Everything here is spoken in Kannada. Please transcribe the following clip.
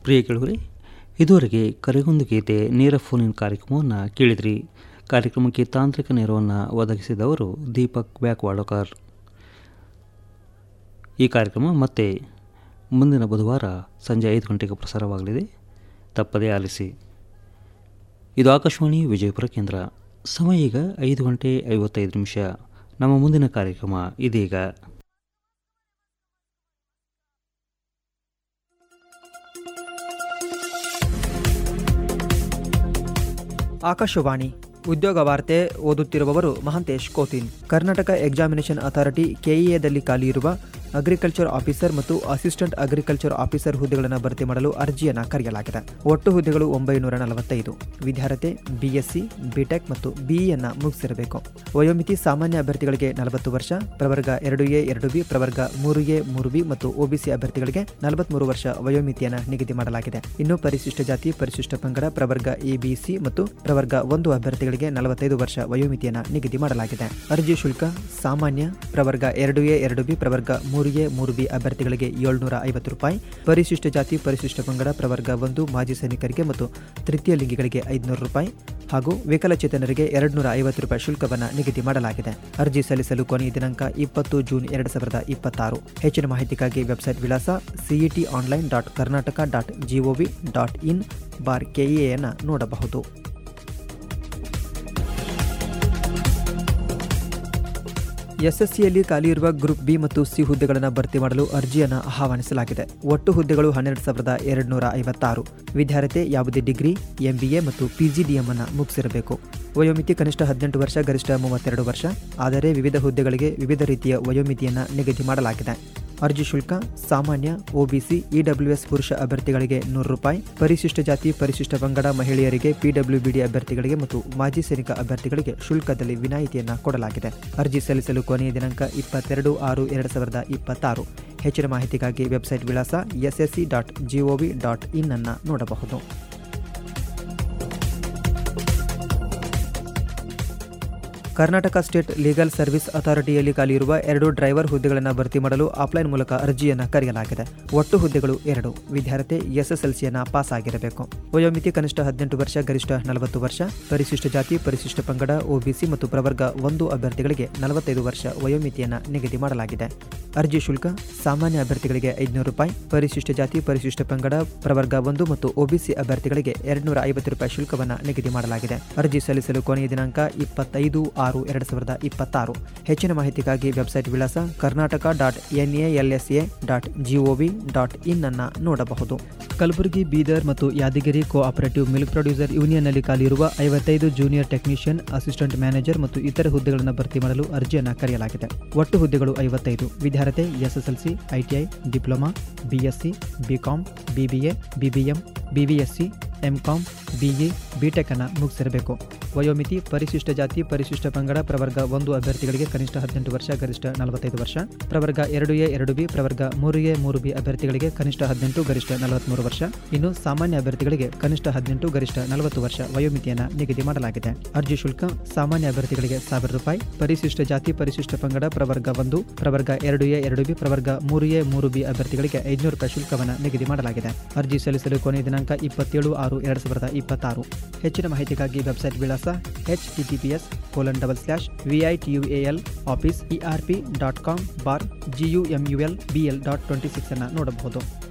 ಪ್ರಿಯ ಕೇಳುವರೆ ಇದುವರೆಗೆ ಕರೆಗೊಂದು ಗೀತೆ ನೇರ ಫೋನಿನ ಕಾರ್ಯಕ್ರಮವನ್ನು ಕೇಳಿದ್ರಿ ಕಾರ್ಯಕ್ರಮಕ್ಕೆ ತಾಂತ್ರಿಕ ನೆರವನ್ನು ಒದಗಿಸಿದವರು ದೀಪಕ್ ಬ್ಯಾಕ್ವಾಡಕರ್ ಈ ಕಾರ್ಯಕ್ರಮ ಮತ್ತೆ ಮುಂದಿನ ಬುಧವಾರ ಸಂಜೆ ಐದು ಗಂಟೆಗೆ ಪ್ರಸಾರವಾಗಲಿದೆ ತಪ್ಪದೇ ಆಲಿಸಿ ಇದು ಆಕಾಶವಾಣಿ ವಿಜಯಪುರ ಕೇಂದ್ರ ಸಮಯ ಈಗ ಐದು ಗಂಟೆ ಐವತ್ತೈದು ನಿಮಿಷ ನಮ್ಮ ಮುಂದಿನ ಕಾರ್ಯಕ್ರಮ ಇದೀಗ ಆಕಾಶವಾಣಿ ಉದ್ಯೋಗ ವಾರ್ತೆ ಓದುತ್ತಿರುವವರು ಮಹಾಂತೇಶ್ ಕೋತಿನ್ ಕರ್ನಾಟಕ ಎಕ್ಸಾಮಿನೇಷನ್ ಅಥಾರಿಟಿ ಕೆಇಎದಲ್ಲಿ ಖಾಲಿ ಇರುವ ಅಗ್ರಿಕಲ್ಚರ್ ಆಫೀಸರ್ ಮತ್ತು ಅಸಿಸ್ಟೆಂಟ್ ಅಗ್ರಿಕಲ್ಚರ್ ಆಫೀಸರ್ ಹುದ್ದೆಗಳನ್ನು ಭರ್ತಿ ಮಾಡಲು ಅರ್ಜಿಯನ್ನು ಕರೆಯಲಾಗಿದೆ ಒಟ್ಟು ಹುದ್ದೆಗಳು ಒಂಬೈನೂರ ನಲವತ್ತೈದು ವಿದ್ಯಾರ್ಥಿ ಬಿಎಸ್ಸಿ ಬಿಟೆಕ್ ಮತ್ತು ಬಿಇಯನ್ನು ಮುಗಿಸಿರಬೇಕು ವಯೋಮಿತಿ ಸಾಮಾನ್ಯ ಅಭ್ಯರ್ಥಿಗಳಿಗೆ ನಲವತ್ತು ವರ್ಷ ಪ್ರವರ್ಗ ಎರಡು ಎ ಎರಡು ಬಿ ಪ್ರವರ್ಗ ಮೂರು ಎ ಮೂರು ಬಿ ಮತ್ತು ಒಬಿಸಿ ಅಭ್ಯರ್ಥಿಗಳಿಗೆ ನಲವತ್ಮೂರು ವರ್ಷ ವಯೋಮಿತಿಯನ್ನು ನಿಗದಿ ಮಾಡಲಾಗಿದೆ ಇನ್ನು ಪರಿಶಿಷ್ಟ ಜಾತಿ ಪರಿಶಿಷ್ಟ ಪಂಗಡ ಪ್ರವರ್ಗ ಎಬಿಸಿ ಮತ್ತು ಪ್ರವರ್ಗ ಒಂದು ಅಭ್ಯರ್ಥಿಗಳಿಗೆ ನಲವತ್ತೈದು ವರ್ಷ ವಯೋಮಿತಿಯನ್ನು ನಿಗದಿ ಮಾಡಲಾಗಿದೆ ಅರ್ಜಿ ಶುಲ್ಕ ಸಾಮಾನ್ಯ ಪ್ರವರ್ಗ ಎರಡು ಎ ಎರಡು ಬಿ ಪ್ರವರ್ಗ ಮೂರು ಎ ಮೂರು ಬಿ ಅಭ್ಯರ್ಥಿಗಳಿಗೆ ಏಳ್ನೂರ ಐವತ್ತು ರೂಪಾಯಿ ಪರಿಶಿಷ್ಟ ಜಾತಿ ಪರಿಶಿಷ್ಟ ಪಂಗಡ ಪ್ರವರ್ಗ ಒಂದು ಮಾಜಿ ಸೈನಿಕರಿಗೆ ಮತ್ತು ತೃತೀಯ ಲಿಂಗಿಗಳಿಗೆ ಐದುನೂರು ರೂಪಾಯಿ ಹಾಗೂ ವಿಕಲಚೇತನರಿಗೆ ಎರಡುನೂರ ಐವತ್ತು ರೂಪಾಯಿ ಶುಲ್ಕವನ್ನು ನಿಗದಿ ಮಾಡಲಾಗಿದೆ ಅರ್ಜಿ ಸಲ್ಲಿಸಲು ಕೊನೆಯ ದಿನಾಂಕ ಇಪ್ಪತ್ತು ಜೂನ್ ಎರಡು ಸಾವಿರದ ಇಪ್ಪತ್ತಾರು ಹೆಚ್ಚಿನ ಮಾಹಿತಿಗಾಗಿ ವೆಬ್ಸೈಟ್ ವಿಳಾಸ CET online dot Karnataka dot GOV dot in bar ಕೆಇಎಯನ್ನು ನೋಡಬಹುದು ಎಸ್ಎಸ್ಸಿಯಲ್ಲಿ ಖಾಲಿಯಿರುವ ಗ್ರೂಪ್ ಬಿ ಮತ್ತು ಸಿ ಹುದ್ದೆಗಳನ್ನು ಭರ್ತಿ ಮಾಡಲು ಅರ್ಜಿಯನ್ನು ಆಹ್ವಾನಿಸಲಾಗಿದೆ ಒಟ್ಟು ಹುದ್ದೆಗಳು ಹನ್ನೆರಡು ಸಾವಿರದ ಎರಡುನೂರ ಐವತ್ತಾರು ವಿದ್ಯಾರ್ಥಿ ಯಾವುದೇ ಡಿಗ್ರಿ ಎಂಬಿಎ ಮತ್ತು ಪಿಜಿಡಿಎಂ ಅನ್ನು ಮುಗಿಸಿರಬೇಕು ವಯೋಮಿತಿ ಕನಿಷ್ಠ ಹದಿನೆಂಟು ವರ್ಷ ಗರಿಷ್ಠ ಮೂವತ್ತೆರಡು ವರ್ಷ ಆದರೆ ವಿವಿಧ ಹುದ್ದೆಗಳಿಗೆ ವಿವಿಧ ರೀತಿಯ ವಯೋಮಿತಿಯನ್ನು ನಿಗದಿ ಮಾಡಲಾಗಿದೆ ಅರ್ಜಿ ಶುಲ್ಕ ಸಾಮಾನ್ಯ ಒಬಿಸಿ ಇಡಬ್ಲ್ಯೂಎಸ್ ಪುರುಷ ಅಭ್ಯರ್ಥಿಗಳಿಗೆ ನೂರು ರೂಪಾಯಿ ಪರಿಶಿಷ್ಟ ಜಾತಿ ಪರಿಶಿಷ್ಟ ಪಂಗಡ ಮಹಿಳೆಯರಿಗೆ ಪಿಡಬ್ಲ್ಯೂಬಿಡಿ ಅಭ್ಯರ್ಥಿಗಳಿಗೆ ಮತ್ತು ಮಾಜಿ ಸೈನಿಕ ಅಭ್ಯರ್ಥಿಗಳಿಗೆ ಶುಲ್ಕದಲ್ಲಿ ವಿನಾಯಿತಿಯನ್ನು ಕೊಡಲಾಗಿದೆ ಅರ್ಜಿ ಸಲ್ಲಿಸಲು ಕೊನೆಯ ದಿನಾಂಕ ಇಪ್ಪತ್ತೆರಡು ಆರು ಎರಡು ಸಾವಿರದ ಇಪ್ಪತ್ತಾರು ಹೆಚ್ಚಿನ ಮಾಹಿತಿಗಾಗಿ ವೆಬ್ಸೈಟ್ ವಿಳಾಸ SSC dot GOV dot in ಅನ್ನು ನೋಡಬಹುದು ಕರ್ನಾಟಕ ಸ್ಟೇಟ್ ಲೀಗಲ್ ಸರ್ವಿಸ್ ಅಥಾರಿಟಿಯಲ್ಲಿ ಖಾಲಿಯಿರುವ ಎರಡು ಡ್ರೈವರ್ ಹುದ್ದೆಗಳನ್ನು ಭರ್ತಿ ಮಾಡಲು ಆಫ್ಲೈನ್ ಮೂಲಕ ಅರ್ಜಿಯನ್ನು ಕರೆಯಲಾಗಿದೆ ಒಟ್ಟು ಹುದ್ದೆಗಳು ಎರಡು ವಿದ್ಯಾರ್ಥಿ ಎಸ್ಎಸ್ಎಲ್ಸಿಯನ್ನು ಪಾಸ್ ಆಗಿರಬೇಕು ವಯೋಮಿತಿ ಕನಿಷ್ಠ ಹದಿನೆಂಟು ವರ್ಷ ಗರಿಷ್ಠ ನಲವತ್ತು ವರ್ಷ ಪರಿಶಿಷ್ಟ ಜಾತಿ ಪರಿಶಿಷ್ಟ ಪಂಗಡ ಒಬಿಸಿ ಮತ್ತು ಪ್ರವರ್ಗ ಒಂದು ಅಭ್ಯರ್ಥಿಗಳಿಗೆ ನಲವತ್ತೈದು ವರ್ಷ ವಯೋಮಿತಿಯನ್ನು ನಿಗದಿ ಮಾಡಲಾಗಿದೆ ಅರ್ಜಿ ಶುಲ್ಕ ಸಾಮಾನ್ಯ ಅಭ್ಯರ್ಥಿಗಳಿಗೆ ಐದುನೂರು ರೂಪಾಯಿ ಪರಿಶಿಷ್ಟ ಜಾತಿ ಪರಿಶಿಷ್ಟ ಪಂಗಡ ಪ್ರವರ್ಗ ಒಂದು ಮತ್ತು ಒಬಿಸಿ ಅಭ್ಯರ್ಥಿಗಳಿಗೆ ಎರಡುನೂರ ಐವತ್ತು ರೂಪಾಯಿ ಶುಲ್ಕವನ್ನು ನಿಗದಿ ಮಾಡಲಾಗಿದೆ ಅರ್ಜಿ ಸಲ್ಲಿಸಲು ಕೊನೆಯ ದಿನಾಂಕ ಇಪ್ಪತ್ತೈದು ಆರು ಎರಡು ಸಾವಿರದ ಇಪ್ಪತ್ತಾರು ಹೆಚ್ಚಿನ ಮಾಹಿತಿಗಾಗಿ ವೆಬ್ಸೈಟ್ ವಿಳಾಸ Karnataka dot NALSA dot GOV dot in ಅನ್ನು ನೋಡಬಹುದು ಕಲಬುರಗಿ ಬೀದರ್ ಮತ್ತು ಯಾದಗಿರಿ ಕೋಆಪರೇಟಿವ್ ಮಿಲ್ಕ್ ಪ್ರೊಡ್ಯೂಸರ್ ಯೂನಿಯನ್ನಲ್ಲಿ ಖಾಲಿಯಿರುವ ಐವತ್ತೈದು ಜೂನಿಯರ್ ಟೆಕ್ನಿಷಿಯನ್ ಅಸಿಸ್ಟೆಂಟ್ ಮ್ಯಾನೇಜರ್ ಮತ್ತು ಇತರ ಹುದ್ದೆಗಳನ್ನು ಭರ್ತಿ ಮಾಡಲು ಅರ್ಜಿಯನ್ನು ಕರೆಯಲಾಗಿದೆ ಒಟ್ಟು ಹುದ್ದೆಗಳು ಐವತ್ತೈದು ವಿದ್ಯಾರ್ಥಿ SSLC ITI diploma BSc BCom BBA BBM BVSc MCom BE BTech ಅನ್ನು ಮುಗಿಸಿರಬೇಕು ವಯೋಮಿತಿ ಪರಿಶಿಷ್ಟ ಜಾತಿ ಪರಿಶಿಷ್ಟ ಪಂಗಡ ಪ್ರವರ್ಗ ಒಂದು ಅಭ್ಯರ್ಥಿಗಳಿಗೆ ಕನಿಷ್ಠ ಹದಿನೆಂಟು ವರ್ಷ ಗರಿಷ್ಠ ನಲವತ್ತೈದು ವರ್ಷ ಪ್ರವರ್ಗ ಎರಡು ಎ ಎರಡು ಬಿ ಪ್ರವರ್ಗ ಮೂರು ಎ ಮೂರು ಬಿ ಅಭ್ಯರ್ಥಿಗಳಿಗೆ ಕನಿಷ್ಠ ಹದಿನೆಂಟು ಗರಿಷ್ಠ ನಲವತ್ಮೂರು ವರ್ಷ ಇನ್ನು ಸಾಮಾನ್ಯ ಅಭ್ಯರ್ಥಿಗಳಿಗೆ ಕನಿಷ್ಠ ಹದಿನೆಂಟು ಗರಿಷ್ಠ ನಲವತ್ತು ವರ್ಷ ವಯೋಮಿತಿಯನ್ನು ನಿಗದಿ ಮಾಡಲಾಗಿದೆ ಅರ್ಜಿ ಶುಲ್ಕ ಸಾಮಾನ್ಯ ಅಭ್ಯರ್ಥಿಗಳಿಗೆ ಸಾವಿರ ರೂಪಾಯಿ ಪರಿಶಿಷ್ಟ ಜಾತಿ ಪರಿಶಿಷ್ಟ ಪಂಗಡ ಪ್ರವರ್ಗ ಒಂದು ಪ್ರವರ್ಗ ಎರಡು ಎ ಎರಡು ಬಿ ಪ್ರವರ್ಗ ಮೂರು ಎ ಮೂರು ಬಿ ಅಭ್ಯರ್ಥಿಗಳಿಗೆ ಐದುನೂರು ರೂಪಾಯಿ ಶುಲ್ಕವನ್ನು ನಿಗದಿ ಮಾಡಲಾಗಿದೆ ಅರ್ಜಿ ಸಲ್ಲಿಸಲು ಕೊನೆಯ ದಿನಾಂಕ ಇಪ್ಪತ್ತೇಳು ಆರು ಎರಡು ಸಾವಿರದ ಇಪ್ಪತ್ತಾರು ಹೆಚ್ಚಿನ ಮಾಹಿತಿಗಾಗಿ ವೆಬ್ಸೈಟ್ ವಿಳಾಸ H T T P S colon double slash V I T U A L office E R P dot com bar G U M U L B L dot twenty six ಅನ್ನು ನೋಡಬಹುದು